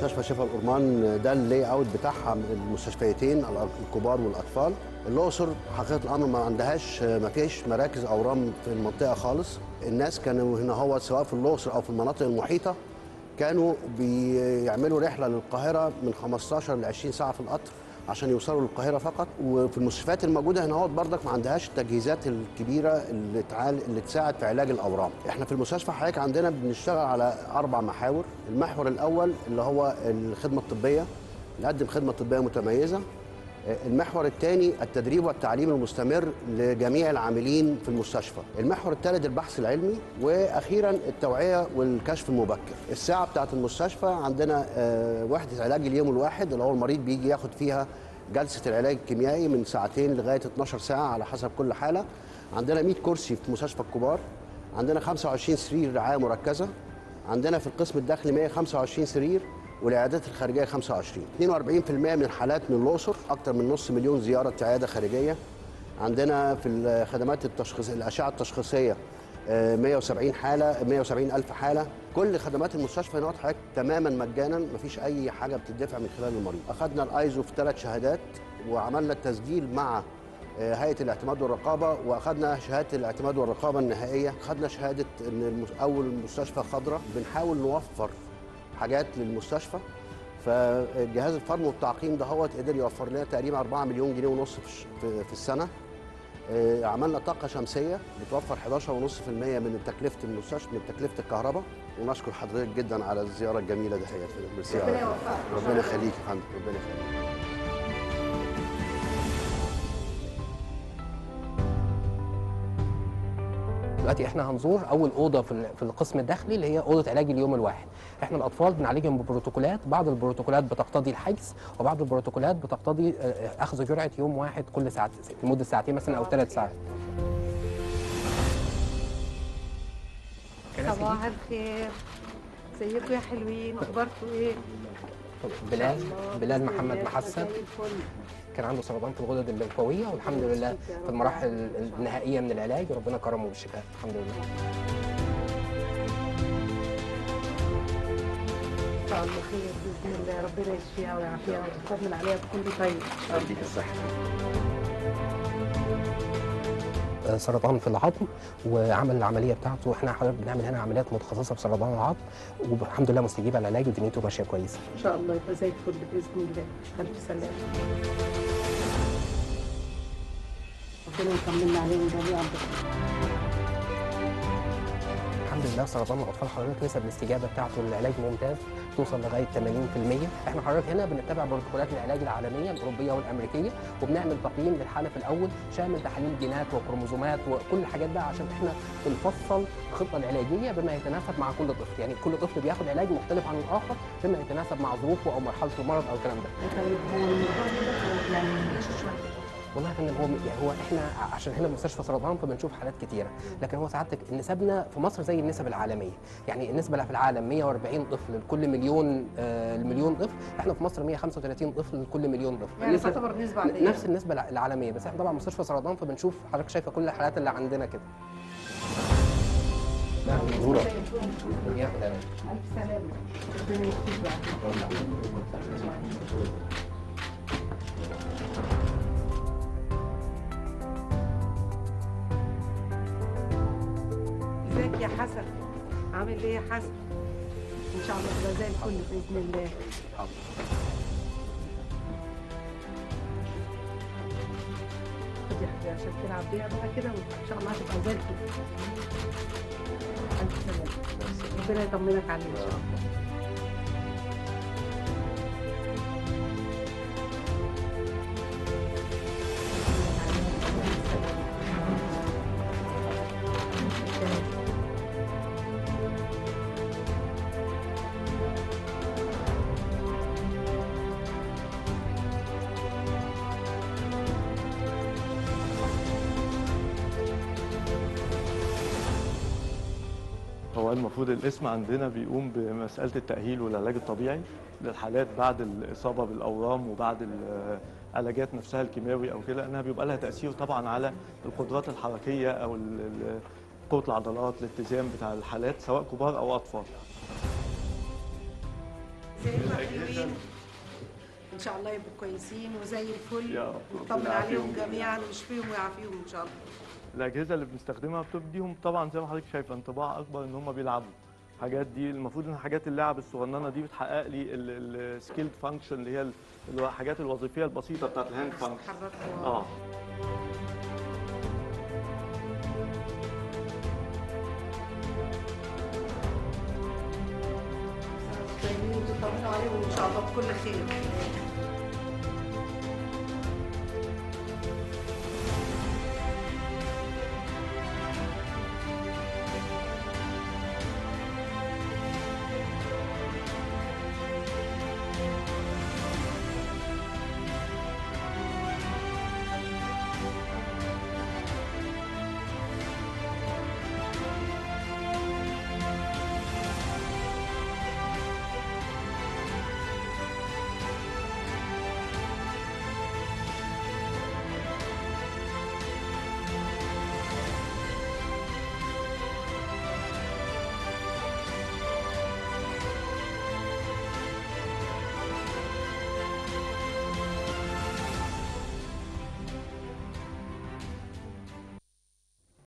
مستشفى شفا الأورمان ده اللي اوت بتاعها المستشفيتين الكبار والاطفال الاقصر حقيقه الامر ما عندهاش ما فيش مراكز اورام في المنطقه خالص الناس كانوا هنا هو سواء في الاقصر او في المناطق المحيطه كانوا بيعملوا رحله للقاهره من 15 ل 20 ساعه في القطر عشان يوصلوا للقاهره فقط وفي المستشفيات الموجوده هنا هو بردك ما عندهاش التجهيزات الكبيره اللي تعال اللي تساعد في علاج الاورام احنا في المستشفى حضرتك عندنا بنشتغل على اربع محاور المحور الاول اللي هو الخدمه الطبيه نقدم خدمه طبيه متميزه المحور الثاني التدريب والتعليم المستمر لجميع العاملين في المستشفى المحور الثالث البحث العلمي واخيرا التوعيه والكشف المبكر الساعه بتاعه المستشفى عندنا آه، وحده علاج اليوم الواحد اللي هو المريض بيجي ياخد فيها جلسه العلاج الكيميائي من ساعتين لغايه 12 ساعه على حسب كل حاله عندنا 100 كرسي في مستشفى الكبار عندنا 25 سرير رعايه مركزه عندنا في القسم الداخلي 125 سرير والعيادات الخارجيه 25 42% من الحالات من الاقصر اكثر من نص مليون زياره عياده خارجيه عندنا في الخدمات التشخيص الاشعه التشخيصيه آه، 170 حاله 170 الف حاله كل خدمات المستشفى هنا حضرتك تماما مجانا مفيش اي حاجه بتدفع من خلال المريض اخذنا الايزو في ثلاث شهادات وعملنا التسجيل مع آه، هيئه الاعتماد والرقابه واخذنا شهاده الاعتماد والرقابه النهائيه خدنا شهاده ان المس- اول مستشفى خضراء بنحاول نوفر حاجات للمستشفى فجهاز الفرم والتعقيم ده هو قدر يوفر لنا تقريبا 4 مليون جنيه ونص في, الش- في, في السنه آه، عملنا طاقه شمسيه بتوفر 11.5% من تكلفه المستشفى من تكلفه الكهرباء ونشكر حضرتك جدا على الزياره الجميله دي ميرسي ربنا يوفقك. ربنا يخليك يا فندم ربنا يخليك دلوقتي احنا هنزور اول اوضه في ال- في القسم الداخلي اللي هي اوضه علاج اليوم الواحد احنا الاطفال بنعالجهم ببروتوكولات بعض البروتوكولات بتقتضي الحجز وبعض البروتوكولات بتقتضي آه، آه، اخذ جرعه يوم واحد كل ساعه لمده ساعتين مثلا او ثلاث ساعات صباح الخير ازيكم يا حلوين اخباركم ايه بلال الله، بلال بسم محمد الله، محسن زي الفل. كان عنده سرطان في الغدد الليمفاويه والحمد لله في المراحل النهائيه من العلاج وربنا كرمه بالشفاء الحمد لله ان شاء الله خير باذن الله ربنا يشفيها ويعافيها ويطمن عليها بكل طيب يديك الصحه آه، سرطان في العظم وعمل العمليه بتاعته احنا حضرتك بنعمل هنا عمليات متخصصه في سرطان العظم والحمد لله مستجيبه العلاج ودنيته ماشيه كويسه ان شاء الله يبقى زي الفل باذن الله الف سلامه ربنا يطمنا عليهم جميعا الحمد لله سرطان الاطفال حضرتك نسب الاستجابه بتاعته للعلاج ممتاز توصل لغايه 80% احنا حضرتك هنا بنتبع بروتوكولات العلاج العالميه الاوروبيه والامريكيه وبنعمل تقييم للحاله في الاول شامل تحاليل جينات وكروموزومات وكل الحاجات بقى عشان احنا بنفصل الخطه العلاجيه بما يتناسب مع كل طفل يعني كل طفل بياخد علاج مختلف عن الاخر بما يتناسب مع ظروفه او مرحله المرض او الكلام ده طيب هو الموضوع ده يعني ليش شويه والله يا فندم هو يعني هو احنا عشان هنا مستشفى سرطان فبنشوف حالات كتيره لكن هو سعادتك نسبنا في مصر زي النسب العالميه يعني النسبه اللي في العالم 140 طفل لكل مليون آه المليون طفل احنا في مصر 135 طفل لكل مليون طفل يعني النسبة- تعتبر نسبه عاديه نفس النسبه الع- العالميه بس احنا طبعا مستشفى سرطان فبنشوف حضرتك شايفه كل الحالات اللي عندنا كده لا منظوره يا سلام. الف سلامه ربنا يشفيك ويعافيك ازيك يا حسن عامل ايه يا حسن ان شاء الله تبقى زي الفل باذن الله خد يا حبيبي عشان تلعب بيها بقى كده وان شاء الله هتبقى زي الفل الف سلامه ربنا يطمنك عليه ان شاء الله هو المفروض الاسم عندنا بيقوم بمسألة التأهيل والعلاج الطبيعي للحالات بعد الإصابة بالأورام وبعد العلاجات نفسها الكيماوي أو كده لأنها بيبقى لها تأثير طبعا على القدرات الحركية أو ال- ال- قوة العضلات الاتزان بتاع الحالات سواء كبار أو أطفال ازيكم حلوين ان شاء الله يبقوا كويسين وزي الفل يا رب. نطمن ربنا عليهم يعافيهم جميعاً. جميعا ويشفيهم ويعافيهم ان شاء الله الاجهزه اللي بنستخدمها بتديهم طبعا زي ما حضرتك شايفه انطباع اكبر ان هم بيلعبوا الحاجات دي المفروض ان حاجات اللعب الصغننه دي بتحقق لي السكيلد فانكشن اللي هي ال- الحاجات الوظيفيه البسيطه بتاعت الهاند فانكشن تحركوا اه طيبين وتطمنوا عليهم ان شاء الله بكل خير